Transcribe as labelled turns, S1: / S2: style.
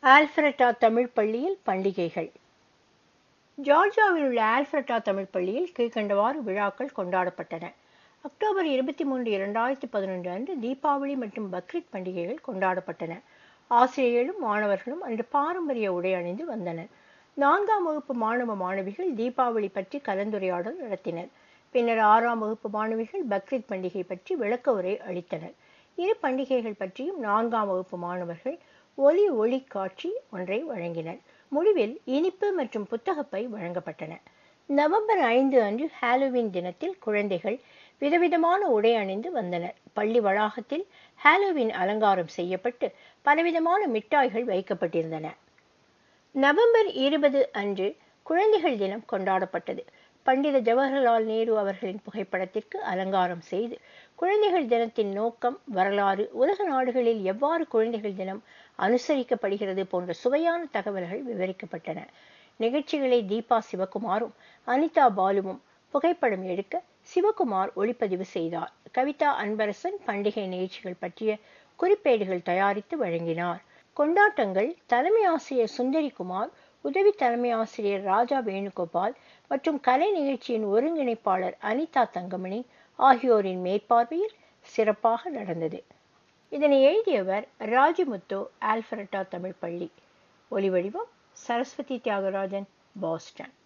S1: ஆல்ஃபிரட்டா தமிழ் பள்ளியில் பண்டிகைகள் ஜார்ஜியாவில் உள்ள ஆல்ஃபிரட்டா தமிழ் பள்ளியில் கீழ்கண்டவாறு விழாக்கள் கொண்டாடப்பட்டன அக்டோபர் இருபத்தி மூன்று இரண்டாயிரத்தி பதினொன்று அன்று தீபாவளி மற்றும் பக்ரீத் பண்டிகைகள் கொண்டாடப்பட்டன ஆசிரியர்களும் மாணவர்களும் அன்று பாரம்பரிய உடை அணிந்து வந்தனர் நான்காம் வகுப்பு மாணவ மாணவிகள் தீபாவளி பற்றி கலந்துரையாடல் நடத்தினர் பின்னர் ஆறாம் வகுப்பு மாணவிகள் பக்ரீத் பண்டிகை பற்றி விளக்க உரை அளித்தனர் இரு பண்டிகைகள் பற்றியும் நான்காம் வகுப்பு மாணவர்கள் ஒலி ஒளி காட்சி ஒன்றை வழங்கினர் முடிவில் இனிப்பு மற்றும் புத்தகப்பை வழங்கப்பட்டன நவம்பர் ஐந்து அன்று ஹாலோவின் தினத்தில் குழந்தைகள் விதவிதமான உடை அணிந்து வந்தனர் பள்ளி வளாகத்தில் ஹாலோவின் அலங்காரம் செய்யப்பட்டு பலவிதமான மிட்டாய்கள் வைக்கப்பட்டிருந்தன நவம்பர் இருபது அன்று குழந்தைகள் தினம் கொண்டாடப்பட்டது பண்டித ஜவஹர்லால் நேரு அவர்களின் புகைப்படத்திற்கு அலங்காரம் செய்து குழந்தைகள் தினத்தின் நோக்கம் வரலாறு உலக நாடுகளில் எவ்வாறு குழந்தைகள் தினம் அனுசரிக்கப்படுகிறது போன்ற சுவையான தகவல்கள் விவரிக்கப்பட்டன நிகழ்ச்சிகளை தீபா சிவகுமாரும் அனிதா பாலுவும் புகைப்படம் எடுக்க சிவகுமார் ஒளிப்பதிவு செய்தார் கவிதா அன்பரசன் பண்டிகை நிகழ்ச்சிகள் பற்றிய குறிப்பேடுகள் தயாரித்து வழங்கினார் கொண்டாட்டங்கள் தலைமை ஆசிரியர் சுந்தரிகுமார் உதவி தலைமை ஆசிரியர் ராஜா வேணுகோபால் மற்றும் கலை நிகழ்ச்சியின் ஒருங்கிணைப்பாளர் அனிதா தங்கமணி ஆகியோரின் மேற்பார்வையில் சிறப்பாக நடந்தது இதனை எழுதியவர் ராஜமுத்து ஆல்பரட்டா தமிழ் பள்ளி ஒலிவடிவம் சரஸ்வதி தியாகராஜன் பாஸ்டன்